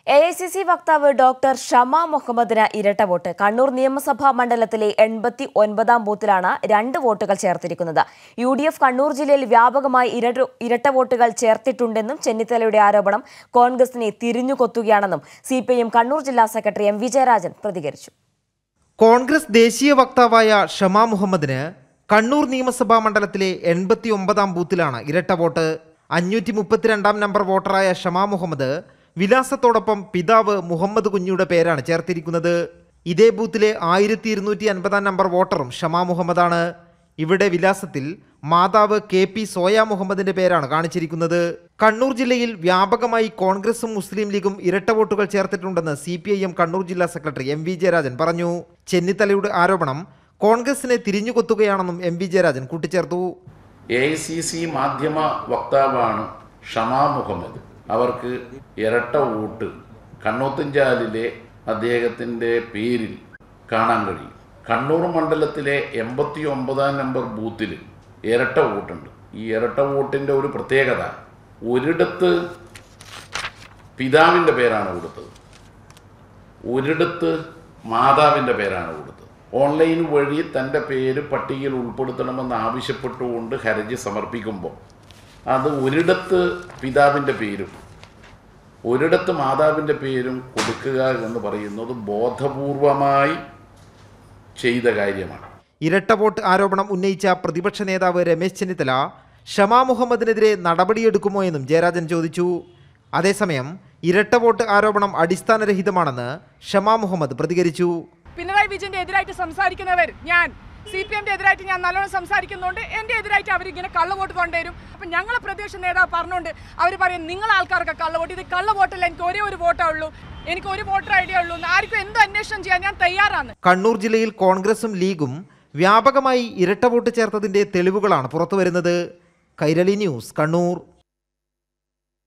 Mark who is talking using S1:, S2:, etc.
S1: A I C C വക്താവ് doctor Shama മുഹമ്മദിന് ഇരട്ട വോട്ട് കണ്ണൂർ നിയമസഭാ മണ്ഡലത്തിലെ എൺപത്തി ഒൻപതാം ബൂത്തിലാണ് രണ്ട് വോട്ടുകൾ ചേർത്തിരിക്കുന്നത് യു ഡി എഫ് കണ്ണൂർ ജില്ലയിൽ വ്യാപകമായി ഇരട്ട ഇരട്ട വോട്ടുകൾ ചേർത്തിട്ടുണ്ടെന്നും ചെന്നിത്തലയുടെ ആരോപണം കോൺഗ്രസിനെ തിരിഞ്ഞുകൊത്തുകയാണെന്നും C P I M Kannur ജില്ലാ സെക്രട്ടറി എം വിജയരാജൻ പ്രതികരിച്ചു
S2: കോൺഗ്രസ് ദേശീയ വക്താവായ ഷമാ മുഹമ്മദിന് കണ്ണൂർ നിയമസഭാ മണ്ഡലത്തിലെ എൺപത്തി ഒമ്പതാം ബൂത്തിലാണ് ഇരട്ട വോട്ട് അഞ്ഞൂറ്റി മുപ്പത്തിരണ്ടാം നമ്പർ വോട്ടറായ ഷമാ മുഹമ്മദ് വിലാസത്തോടൊപ്പം പിതാവ് മുഹമ്മദ് കുഞ്ഞിയുടെ പേരാണ് ചേർത്തിരിക്കുന്നത് ഇതേ ബൂത്തിലെ ആയിരത്തി ഇരുന്നൂറ്റി അൻപതാം നമ്പർ വോട്ടറും ഷമാ മുഹമ്മദാണ് ഇവിടെ വിലാസത്തിൽ മാതാവ് കെ പി സോയ മുഹമ്മദിന്റെ പേരാണ് കാണിച്ചിരിക്കുന്നത് കണ്ണൂർ ജില്ലയിൽ വ്യാപകമായി കോൺഗ്രസും മുസ്ലിം ലീഗും ഇരട്ട വോട്ടുകൾ ചേർത്തിട്ടുണ്ടെന്ന് C P I M Kannur ജില്ലാ സെക്രട്ടറി എം വി ജയരാജൻ പറഞ്ഞു ചെന്നിത്തലയുടെ ആരോപണം കോൺഗ്രസിനെ തിരിഞ്ഞുകൊത്തുകയാണെന്നും എം വി ജയരാജൻ കൂട്ടിച്ചേർത്തു
S3: എ ഐ സി സി മാധ്യമ വക്താവാണ് ഷമാ മുഹമ്മദ് അവർക്ക് ഇരട്ട വോട്ട് കണ്ണോത്തുംചാലിലെ അദ്ദേഹത്തിൻ്റെ പേരിൽ കാണാൻ കഴിയും കണ്ണൂർ മണ്ഡലത്തിലെ എൺപത്തി ഒമ്പതാം നമ്പർ ബൂത്തിൽ ഇരട്ട വോട്ടുണ്ട് ഈ ഇരട്ട വോട്ടിൻ്റെ ഒരു പ്രത്യേകത ഒരിടത്ത് പിതാവിൻ്റെ പേരാണ് കൊടുത്തത് ഒരിടത്ത് മാതാവിൻ്റെ പേരാണ് കൊടുത്തത് ഓൺലൈൻ വഴി തൻ്റെ പേര് പട്ടികയിൽ ഉൾപ്പെടുത്തണമെന്ന് ആവശ്യപ്പെട്ടുകൊണ്ട് ഹർജി സമർപ്പിക്കുമ്പോൾ അത് ഒരിടത്ത് പിതാവിൻ്റെ പേരും ഒരിടത്ത് മാതാവിൻ്റെ പേരും കൊടുക്കുക എന്ന് പറയുന്നത് ബോധപൂർവമായി ചെയ്ത കാര്യമാണ്
S2: ഇരട്ട വോട്ട് ആരോപണം ഉന്നയിച്ച പ്രതിപക്ഷ നേതാവ് രമേശ് ചെന്നിത്തല ഷമാ മുഹമ്മദിനെതിരെ നടപടിയെടുക്കുമോ എന്നും ജയരാജൻ ചോദിച്ചു അതേസമയം ഇരട്ട വോട്ട് ആരോപണം അടിസ്ഥാനരഹിതമാണെന്ന് ഷമാ മുഹമ്മദ് പ്രതികരിച്ചു
S4: പിണറായി വിജയന്റെ എതിരായിട്ട് സംസാരിക്കുന്നവർ ഞാൻ സി പി എമ്മിന്റെ എതിരായിട്ട് ഞാൻ നല്ലോണം സംസാരിക്കുന്നുണ്ട് എന്റെ എതിരായിട്ട് അവർ ഇങ്ങനെ കള്ളവോട്ട് കൊണ്ടുവരും അപ്പൊ ഞങ്ങളെ പ്രതിപക്ഷ നേതാവ് പറഞ്ഞുകൊണ്ട് അവർ പറയും നിങ്ങൾ ആൾക്കാർക്ക് കള്ളവോട്ട് ഇത് കള്ളവോട്ടല്ല എനിക്ക് ഒരേ ഒരു വോട്ടേ ഉള്ളൂ എനിക്ക് ഒരു വോട്ടർ ഐഡിയ ഉള്ളൂ ആർക്കും എന്ത് അന്വേഷണം ചെയ്യാൻ ഞാൻ തയ്യാറാണ്
S2: കണ്ണൂർ ജില്ലയിൽ കോൺഗ്രസും ലീഗും വ്യാപകമായി ഇരട്ട വോട്ട് ചേർത്തതിന്റെ തെളിവുകളാണ് പുറത്തുവരുന്നത് കൈരളി ന്യൂസ് കണ്ണൂർ